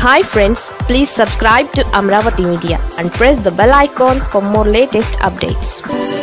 hi friends please subscribe to Amaravati media and press the bell icon for more latest updates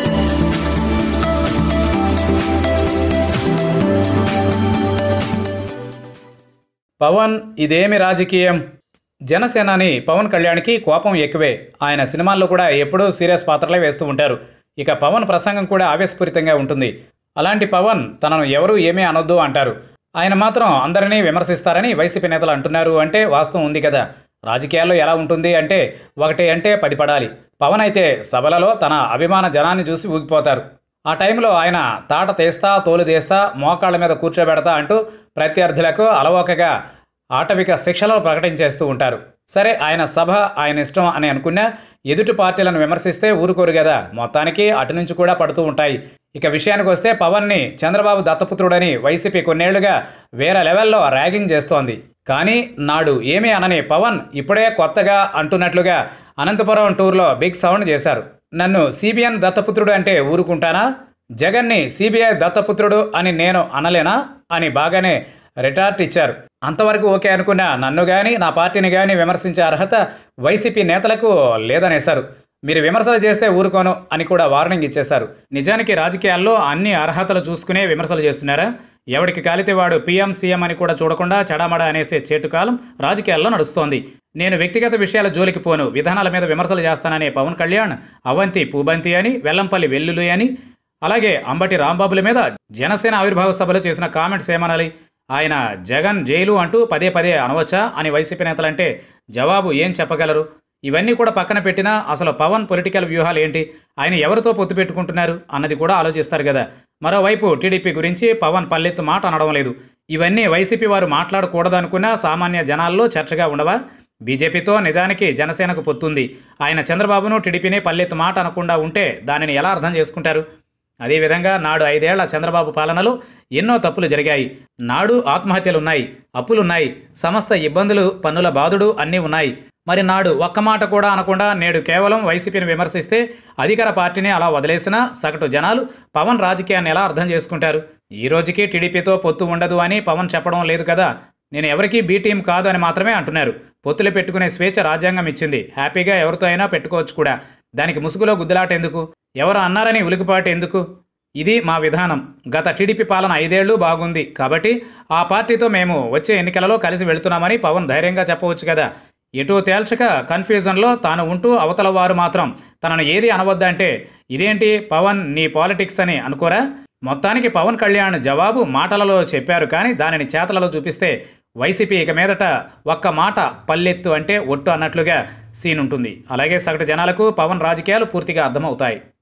Pawan ఇదేమి రాజకీయం జనసేనాని పవన్ కళ్యాణ్కి కోపం ఎక్కువే ఆయన సినిమాల్లో కూడా ఎప్పుడూ సీరియస్ పాత్రలే వేస్తూ ఉంటారు ఇక పవన్ ప్రసంగం కూడా ఆవేశపూరితంగా ఉంటుంది అలాంటి పవన్ తనను ఎవరూ ఏమీ అనొద్దు అంటారు ఆయన మాత్రం అందరినీ విమర్శిస్తారని వైసీపీ నేతలు అంటున్నారు అంటే వాస్తవం ఉంది కదా రాజకీయాల్లో ఎలా ఉంటుంది అంటే ఒకటి అంటే పది పడాలి పవన్ అయితే సభలలో తన అభిమాన జనాన్ని చూసి ఊగిపోతారు ఆ టైంలో ఆయన తాట తీస్తా తోలు తీస్తా మోకాళ్ళ మీద కూర్చోబెడతా అంటూ ప్రత్యర్థులకు అలవోకగా ఆటవిక శిక్షలను ప్రకటించేస్తూ ఉంటారు సరే ఆయన సభ ఆయన ఇష్టం అని అనుకున్నా ఎదుటి పార్టీలను విమర్శిస్తే ఊరుకోరు కదా మొత్తానికి అటు నుంచి కూడా పడుతూ ఉంటాయి ఇక విషయానికి వస్తే పవన్ని చంద్రబాబు దత్తపుత్రుడని వైసీపీ కొన్నేళ్లుగా వేరే లెవెల్లో ర్యాగింగ్ చేస్తోంది కానీ నాడు ఏమీ అనని పవన్ ఇప్పుడే కొత్తగా అంటున్నట్లుగా అనంతపురం టూర్లో బిగ్ సౌండ్ చేశారు నన్ను సిబిఎన్ దత్తపుత్రుడు అంటే ఊరుకుంటానా జగన్ని సిబిఐ దత్తపుత్రుడు అని నేను అనలేనా అని బాగానే రిటార్ట్ ఇచ్చారు అంతవరకు ఓకే అనుకున్న నన్ను కానీ నా పార్టీని కానీ విమర్శించే అర్హత వైసీపీ నేతలకు లేదనేశారు మీరు విమర్శలు చేస్తే ఊరుకోను అని కూడా వార్నింగ్ ఇచ్చేశారు నిజానికి రాజకీయాల్లో అన్ని అర్హతలు చూసుకునే విమర్శలు చేస్తున్నారా ఎవడికి కాలితే వాడు పీఎం సీఎం అని కూడా చూడకుండా చడామడ అనేసే చేటుకాలం రాజకీయాల్లో నడుస్తోంది నేను వ్యక్తిగత విషయాల జోలికి పోను విధానాల మీద విమర్శలు చేస్తాననే పవన్ కళ్యాణ్ అవంతి పూబంతి అని వెల్లంపల్లి వెల్లులు అని అలాగే అంబటి రాంబాబుల మీద జనసేన ఆవిర్భావ సభలో చేసిన కామెంట్స్ ఏమనాలి ఆయన జగన్ జైలు అంటూ పదే పదే అనవచ్చా అని వైసీపీ నేతలంటే జవాబు ఏం చెప్పగలరు ఇవన్నీ కూడా పక్కన పెట్టినా అసలు పవన్ పొలిటికల్ వ్యూహాలు ఏంటి ఆయన ఎవరితో పొత్తు పెట్టుకుంటున్నారు అన్నది కూడా ఆలోచిస్తారు కదా మరోవైపు టీడీపీ గురించి పవన్ పల్లెత్తు మాట అనడం లేదు ఇవన్నీ వైసీపీ వారు మాట్లాడకూడదనుకున్నా సామాన్య జనాల్లో చర్చగా ఉండవా బీజేపీతో నిజానికి జనసేనకు పొత్తుంది ఆయన చంద్రబాబును టీడీపీని పల్లెత్తు మాట అనకుండా ఉంటే దానిని ఎలా అర్థం చేసుకుంటారు అదేవిధంగా నాడు ఐదేళ్ల చంద్రబాబు పాలనలో ఎన్నో తప్పులు జరిగాయి నాడు ఆత్మహత్యలున్నాయి అప్పులున్నాయి సమస్త ఇబ్బందులు పన్నుల బాధుడు అన్నీ ఉన్నాయి మరి నాడు ఒక్క మాట కూడా అనకుండా నేడు కేవలం వైసీపీని విమర్శిస్తే అధికార పార్టీని అలా వదిలేసిన సగటు జనాలు పవన్ రాజకీయాన్ని ఎలా అర్థం చేసుకుంటారు ఈ రోజుకి టీడీపీతో పొత్తు ఉండదు అని పవన్ చెప్పడం లేదు కదా నేను ఎవరికీ బీ టీం కాదు అని మాత్రమే అంటున్నారు పొత్తులు పెట్టుకునే స్వేచ్ఛ రాజ్యాంగం ఇచ్చింది హ్యాపీగా ఎవరితో అయినా పెట్టుకోవచ్చు కూడా దానికి ముసుగులో గుద్దులాట ఎందుకు ఎవరు అన్నారని ఉలికిపాటు ఎందుకు ఇది మా విధానం గత టీడీపీ పాలన ఐదేళ్లు బాగుంది కాబట్టి ఆ పార్టీతో మేము వచ్చే ఎన్నికలలో కలిసి వెళుతున్నామని పవన్ ధైర్యంగా చెప్పవచ్చు కదా ఎటు తేల్చక కన్ఫ్యూజన్లో తాను ఉంటూ అవతల వారు మాత్రం తనను ఏది అనవద్దంటే ఇదేంటి పవన్ నీ పాలిటిక్స్ అని అనుకోరా మొత్తానికి పవన్ కళ్యాణ్ జవాబు మాటలలో చెప్పారు కానీ దానిని చేతలలో చూపిస్తే వైసీపీ ఇక మీదట ఒక్క మాట పల్లెత్తు అంటే ఒట్టు అన్నట్లుగా సీన్ ఉంటుంది అలాగే సగటు జనాలకు పవన్ రాజకీయాలు పూర్తిగా అర్థమవుతాయి